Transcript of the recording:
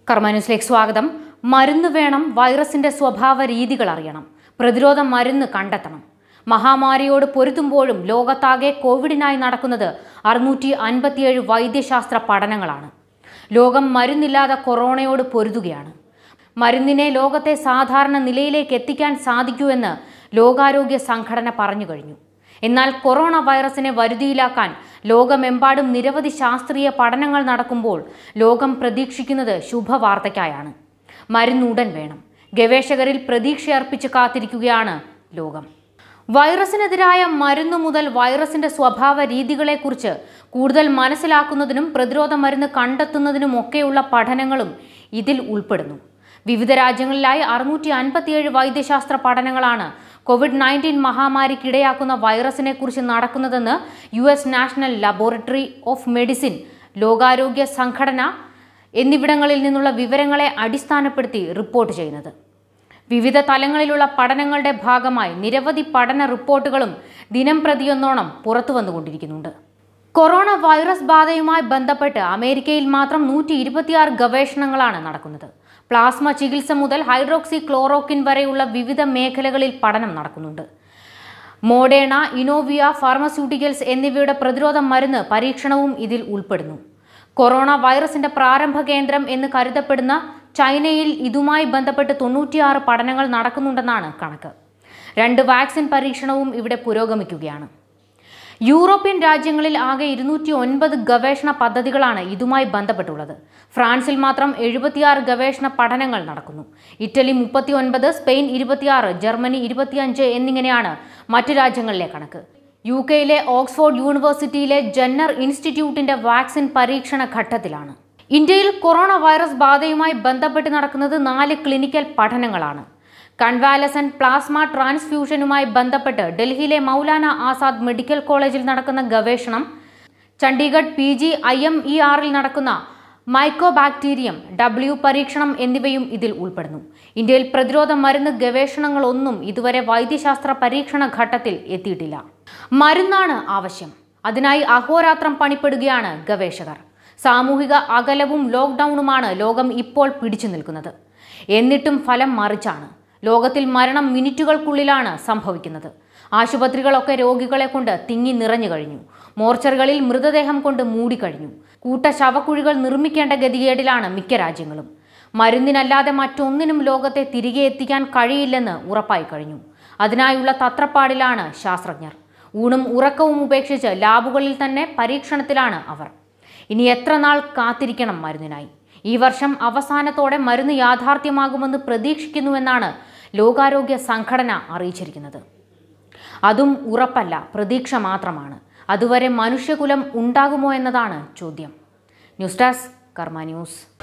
കർമ്മ ന്യൂസിലേക്ക് സ്വാഗതം മരുന്ന് വേണം വൈറസിന്റെ സ്വഭാവ രീതികൾ അറിയണം പ്രതിരോധ മരുന്ന് കണ്ടെത്തണം മഹാമാരിയോട് പൊരുത്തുമ്പോഴും ലോകത്താകെ കോവിഡിനായി നടക്കുന്നത് അറുന്നൂറ്റി അൻപത്തിയേഴ് വൈദ്യശാസ്ത്ര പഠനങ്ങളാണ് ലോകം മരുന്നില്ലാതെ കൊറോണയോട് പൊരുതുകയാണ് മരുന്നിനെ ലോകത്തെ സാധാരണ നിലയിലേക്ക് എത്തിക്കാൻ സാധിക്കൂ എന്ന് ലോകാരോഗ്യ സംഘടന പറഞ്ഞു കഴിഞ്ഞു എന്നാൽ കൊറോണ വൈറസിനെ വരുതിയിലാക്കാൻ ലോകമെമ്പാടും നിരവധി ശാസ്ത്രീയ പഠനങ്ങൾ നടക്കുമ്പോൾ ലോകം പ്രതീക്ഷിക്കുന്നത് ശുഭവാർത്തയ്ക്കായാണ് മരുന്നുടൻ വേണം ഗവേഷകരിൽ പ്രതീക്ഷയർപ്പിച്ച് കാത്തിരിക്കുകയാണ് ലോകം വൈറസിനെതിരായ മരുന്ന് മുതൽ വൈറസിന്റെ സ്വഭാവ രീതികളെക്കുറിച്ച് കൂടുതൽ മനസ്സിലാക്കുന്നതിനും പ്രതിരോധ മരുന്ന് കണ്ടെത്തുന്നതിനുമൊക്കെയുള്ള പഠനങ്ങളും ഇതിൽ ഉൾപ്പെടുന്നു വിവിധ രാജ്യങ്ങളിലായി അറുന്നൂറ്റി അൻപത്തിയേഴ് വൈദ്യശാസ്ത്ര പഠനങ്ങളാണ് കോവിഡ് നയൻറ്റീൻ മഹാമാരിക്കിടയാക്കുന്ന വൈറസിനെ കുറിച്ച് നടക്കുന്നതെന്ന് U S national laboratory of medicine ലോകാരോഗ്യ സംഘടന എന്നിവിടങ്ങളിൽ നിന്നുള്ള വിവരങ്ങളെ അടിസ്ഥാനപ്പെടുത്തി റിപ്പോർട്ട് ചെയ്യുന്നത് വിവിധ തലങ്ങളിലുള്ള പഠനങ്ങളുടെ ഭാഗമായി നിരവധി പഠന റിപ്പോർട്ടുകളും ദിനം പ്രതിയൊന്നോണം പുറത്തു വന്നുകൊണ്ടിരിക്കുന്നുണ്ട് കൊറോണ വൈറസ് ബാധയുമായി ബന്ധപ്പെട്ട് അമേരിക്കയിൽ മാത്രം നൂറ്റി ഇരുപത്തിയാറ് ഗവേഷണങ്ങളാണ് നടക്കുന്നത് പ്ലാസ്മ ചികിത്സ മുതൽ ഹൈഡ്രോക്സി ക്ലോറോക്കിൻ വരെയുള്ള വിവിധ മേഖലകളിൽ പഠനം നടക്കുന്നുണ്ട് മോഡേണ ഇനോവിയ ഫാർമസ്യൂട്ടിക്കൽസ് എന്നിവയുടെ പ്രതിരോധ മരുന്ന് പരീക്ഷണവും ഇതിൽ ഉൾപ്പെടുന്നു കൊറോണ വൈറസിന്റെ പ്രാരംഭ കേന്ദ്രം എന്ന് കരുതപ്പെടുന്ന ചൈനയിൽ ഇതുമായി ബന്ധപ്പെട്ട് തൊണ്ണൂറ്റിയാറ് പഠനങ്ങൾ നടക്കുന്നുണ്ടെന്നാണ് കണക്ക് രണ്ട് വാക്സിൻ പരീക്ഷണവും ഇവിടെ പുരോഗമിക്കുകയാണ് യൂറോപ്യൻ രാജ്യങ്ങളിൽ ആകെ ഇരുന്നൂറ്റി ഒൻപത് ഗവേഷണ പദ്ധതികളാണ് ഇതുമായി ബന്ധപ്പെട്ടുള്ളത് ഫ്രാൻസിൽ മാത്രം എഴുപത്തിയാറ് ഗവേഷണ പഠനങ്ങൾ നടക്കുന്നു ഇറ്റലി മുപ്പത്തി ഒൻപത് സ്പെയിൻ ഇരുപത്തിയാറ് ജർമ്മനി ഇരുപത്തിയഞ്ച് എന്നിങ്ങനെയാണ് മറ്റു രാജ്യങ്ങളിലെ കണക്ക് യു കെയിലെ ഓക്സ്ഫോർഡ് യൂണിവേഴ്സിറ്റിയിലെ ജന്നർ ഇൻസ്റ്റിറ്റ്യൂട്ടിന്റെ വാക്സിൻ പരീക്ഷണ ഘട്ടത്തിലാണ് ഇന്ത്യയിൽ കൊറോണ വൈറസ് ബാധയുമായി ബന്ധപ്പെട്ട് നടക്കുന്നത് നാല് ക്ലിനിക്കൽ പഠനങ്ങളാണ് കൺവാലസൻ പ്ലാസ്മ ട്രാൻസ്ഫ്യൂഷനുമായി ബന്ധപ്പെട്ട് ഡൽഹിയിലെ മൗലാന ആസാദ് മെഡിക്കൽ കോളേജിൽ നടക്കുന്ന ഗവേഷണം Chandigarh P G I M E ആറിൽ നടക്കുന്ന മൈക്കോബാക്ടീരിയം ഡബ്ല്യു പരീക്ഷണം എന്നിവയും ഇതിൽ ഉൾപ്പെടുന്നു ഇന്ത്യയിൽ പ്രതിരോധ മരുന്ന് ഗവേഷണങ്ങളൊന്നും ഇതുവരെ വൈദ്യശാസ്ത്ര പരീക്ഷണ ഘട്ടത്തിൽ എത്തിയിട്ടില്ല മരുന്നാണ് ആവശ്യം അതിനായി അഹോരാത്രം പണിപ്പെടുകയാണ് ഗവേഷകർ സാമൂഹിക അകലവും ലോക്ക്ഡൌണുമാണ് ലോകം ഇപ്പോൾ പിടിച്ചു നിൽക്കുന്നത് എന്നിട്ടും ഫലം മറിച്ചാണ് ലോകത്തിൽ മരണം മിനിറ്റുകൾക്കുള്ളിലാണ് സംഭവിക്കുന്നത് ആശുപത്രികളൊക്കെ രോഗികളെ കൊണ്ട് തിങ്ങി നിറഞ്ഞു കഴിഞ്ഞു മോർച്ചറികളിൽ മൃതദേഹം കൊണ്ട് മൂടിക്കഴിഞ്ഞു കൂട്ട ശവക്കുഴികൾ നിർമ്മിക്കേണ്ട ഗതികേടിലാണ് മിക്ക രാജ്യങ്ങളും മരുന്നിനല്ലാതെ മറ്റൊന്നിനും ലോകത്തെ തിരികെ എത്തിക്കാൻ കഴിയില്ലെന്ന് ഉറപ്പായി കഴിഞ്ഞു അതിനായുള്ള തത്രപ്പാടിലാണ് ശാസ്ത്രജ്ഞർ ഊണും ഉറക്കവും ഉപേക്ഷിച്ച് ലാബുകളിൽ തന്നെ പരീക്ഷണത്തിലാണ് അവർ ഇനി എത്ര നാൾ കാത്തിരിക്കണം മരുന്നിനായി ഈ വർഷം അവസാനത്തോടെ മരുന്ന് യാഥാർത്ഥ്യമാകുമെന്ന് പ്രതീക്ഷിക്കുന്നുവെന്നാണ് ലോകാരോഗ്യ സംഘടന അറിയിച്ചിരിക്കുന്നത് അതും ഉറപ്പല്ല പ്രതീക്ഷ മാത്രമാണ് അതുവരെ മനുഷ്യകുലം ഉണ്ടാകുമോ എന്നതാണ് ചോദ്യം ന്യൂസ് ഡെസ്ക് കർമ്മ ന്യൂസ്